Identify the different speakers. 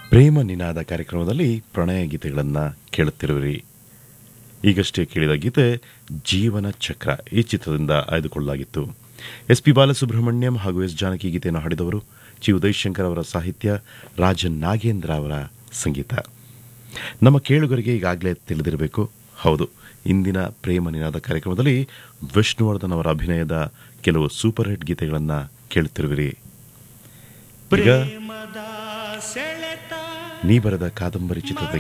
Speaker 1: ಪ್ರೇಮ ನಿನಾದ ಕಾರ್ಯಕ್ರಮದಲ್ಲಿ ಪ್ರಣಯ ಗೀತೆಗಳನ್ನು ಕೇಳುತ್ತಿರುವಿರಿ ಈಗಷ್ಟೇ ಕೇಳಿದ ಗೀತೆ ಜೀವನ ಚಕ್ರ ಈ ಚಿತ್ರದಿಂದ ಆಯ್ದುಕೊಳ್ಳಲಾಗಿತ್ತು ಎಸ್ ಪಿ ಬಾಲಸುಬ್ರಹ್ಮಣ್ಯಂ ಹಾಗೂ ಎಸ್ ಜಾನಕಿ ಗೀತೆಯನ್ನು ಹಾಡಿದವರು ಜಿ ಉದಯಶಂಕರ್ ಅವರ ಸಾಹಿತ್ಯ ರಾಜನ್ ನಾಗೇಂದ್ರ ಅವರ ಸಂಗೀತ ನಮ್ಮ ಕೇಳುಗರಿಗೆ ಈಗಾಗಲೇ ತಿಳಿದಿರಬೇಕು ಹೌದು ಇಂದಿನ ಪ್ರೇಮ ನಿನಾದ ಕಾರ್ಯಕ್ರಮದಲ್ಲಿ ವಿಷ್ಣುವರ್ಧನ್ ಅವರ ಅಭಿನಯದ ಕೆಲವು ಸೂಪರ್ ಹಿಟ್ ಗೀತೆಗಳನ್ನು ಕೇಳುತ್ತಿರುವಿರಿ ಈಗ
Speaker 2: ಪ್ರೇಮದ ಸೆಳೆತ
Speaker 1: ನೀ ಬರೆದ ಕಾದಂಬರಿ ಚಿತ್ರದ